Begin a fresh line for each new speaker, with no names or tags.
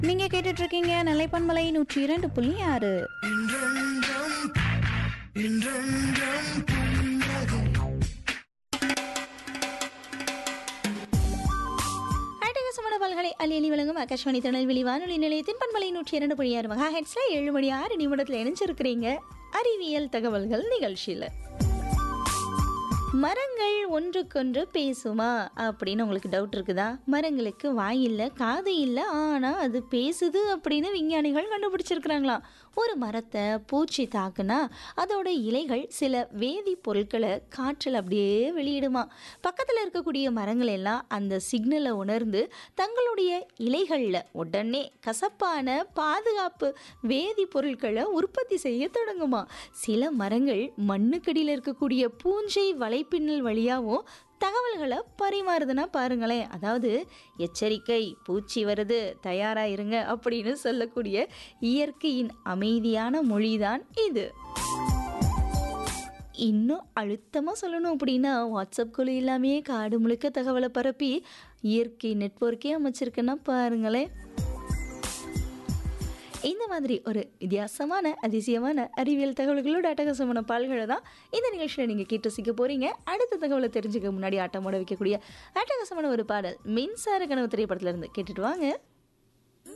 நீங்க கேட்டுட்டு இருக்கீங்க நிலைப்பன்மலை நூற்றி இரண்டு புள்ளி ஆறு அட்டகாசமான பல்கலை அலி அலி வழங்கும் ஆகாஷ்வாணி திருநெல்வேலி வானொலி நிலையத்தின் பண்பலை நூற்றி இரண்டு புள்ளி ஆறு மகா ஹெட்ஸ்ல ஏழு மணி ஆறு நிமிடத்தில் இணைஞ்சிருக்கிறீங்க அறிவியல் தகவல்கள் நிகழ்ச்சியில் மரங்கள் ஒன்றுக்கொன்று பேசுமா அப்படின்னு உங்களுக்கு டவுட் இருக்குதா மரங்களுக்கு வாய் இல்லை காது இல்லை ஆனால் அது பேசுது அப்படின்னு விஞ்ஞானிகள் கண்டுபிடிச்சிருக்கிறாங்களாம் ஒரு மரத்தை பூச்சி தாக்குனா அதோட இலைகள் சில வேதிப்பொருட்களை காற்றில் அப்படியே வெளியிடுமா பக்கத்தில் இருக்கக்கூடிய மரங்கள் எல்லாம் அந்த சிக்னலை உணர்ந்து தங்களுடைய இலைகளில் உடனே கசப்பான பாதுகாப்பு வேதிப்பொருட்களை உற்பத்தி செய்ய தொடங்குமா சில மரங்கள் மண்ணுக்கடியில் இருக்கக்கூடிய பூஞ்சை வலைப்பின்னல் வழியாகவும் தகவல்களை பரிமாறுதுன்னா பாருங்களேன் அதாவது எச்சரிக்கை பூச்சி வருது தயாரா இருங்க அப்படின்னு சொல்லக்கூடிய இயற்கையின் அமைதியான மொழிதான் இது இன்னும் அழுத்தமாக சொல்லணும் அப்படின்னா வாட்ஸ்அப் குழு இல்லாமே காடு முழுக்க தகவலை பரப்பி இயற்கை நெட்வொர்க்கே அமைச்சிருக்குன்னா பாருங்களேன் இந்த மாதிரி ஒரு வித்தியாசமான அதிசயமான அறிவியல் தகவல்களோட அட்டகாசமான பால்களை தான் இந்த நிகழ்ச்சியில் நீங்கள் கேட்டு ரசிக்க போகிறீங்க அடுத்த தகவலை தெரிஞ்சுக்க முன்னாடி ஆட்டமோட வைக்கக்கூடிய அட்டகாசமான ஒரு பாடல் மின்சார கனவு திரைப்படத்துல இருந்து கேட்டுட்டு வாங்க